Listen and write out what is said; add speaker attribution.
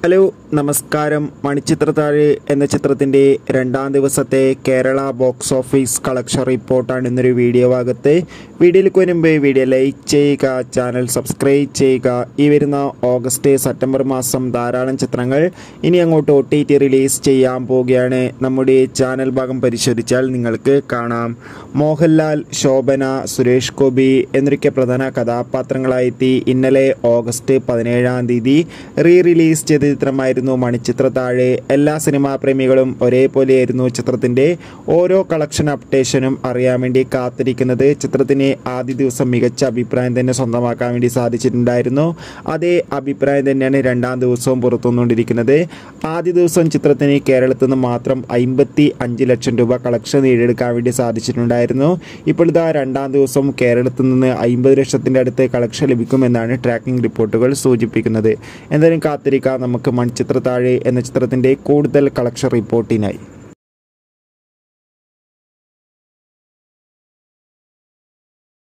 Speaker 1: hello നമസ്കാരം മണിച്ചിത്രത്താഴ് എന്ന ചിത്രത്തിൻ്റെ രണ്ടാം ദിവസത്തെ കേരള ബോക്സ് ഓഫീസ് കളക്ഷൻ റിപ്പോർട്ടാണ് ഇന്നൊരു വീഡിയോ ഭാഗത്ത് വീഡിയോയിലേക്ക് വരുമ്പോൾ വീഡിയോ ലൈക്ക് ചെയ്യുക ചാനൽ സബ്സ്ക്രൈബ് ചെയ്യുക ഈ വരുന്ന ഓഗസ്റ്റ് സെപ്റ്റംബർ മാസം ധാരാളം ചിത്രങ്ങൾ ഇനി അങ്ങോട്ട് ഒ ടി ടി റിലീസ് ചെയ്യാൻ പോവുകയാണ് നമ്മുടെ ചാനൽ ഭാഗം പരിശോധിച്ചാൽ നിങ്ങൾക്ക് കാണാം മോഹൻലാൽ ശോഭന സുരേഷ് ഗോപി എന്നൊക്കെ പ്രധാന കഥാപാത്രങ്ങളായെത്തി ഇന്നലെ ഓഗസ്റ്റ് പതിനേഴാം തീയതി റീ റിലീസ് ചെയ്ത ചിത്രമായിരുന്നു മണിച്ചിത്ര താഴെ എല്ലാ സിനിമാ പ്രേമികളും ഒരേപോലെയായിരുന്നു ചിത്രത്തിൻ്റെ ഓരോ കളക്ഷൻ അപ്ഡേഷനും അറിയാൻ വേണ്ടി കാത്തിരിക്കുന്നത് ചിത്രത്തിന് ആദ്യ ദിവസം മികച്ച അഭിപ്രായം തന്നെ സ്വന്തമാക്കാൻ വേണ്ടി സാധിച്ചിട്ടുണ്ടായിരുന്നു അതേ അഭിപ്രായം തന്നെയാണ് രണ്ടാം ദിവസവും പുറത്തുവന്നുകൊണ്ടിരിക്കുന്നത് ആദ്യ ദിവസം ചിത്രത്തിന് കേരളത്തിൽ നിന്ന് മാത്രം അമ്പത്തി അഞ്ച് ലക്ഷം രൂപ കളക്ഷൻ നേടിയെടുക്കാൻ വേണ്ടി സാധിച്ചിട്ടുണ്ടായിരുന്നു ഇപ്പോൾ ഇതാ രണ്ടാം ദിവസം കേരളത്തിൽ നിന്ന് അമ്പത് ലക്ഷത്തിൻ്റെ അടുത്ത് കളക്ഷൻ ലഭിക്കുമെന്നാണ് ട്രാക്കിംഗ് റിപ്പോർട്ടുകൾ സൂചിപ്പിക്കുന്നത് എന്തായാലും കാത്തിരിക്കാം നമുക്ക് മൺചിത്ര താഴെ എന്ന ചിത്രത്തിൻ്റെ കൂടുതൽ കളക്ഷൻ റിപ്പോർട്ടിനായി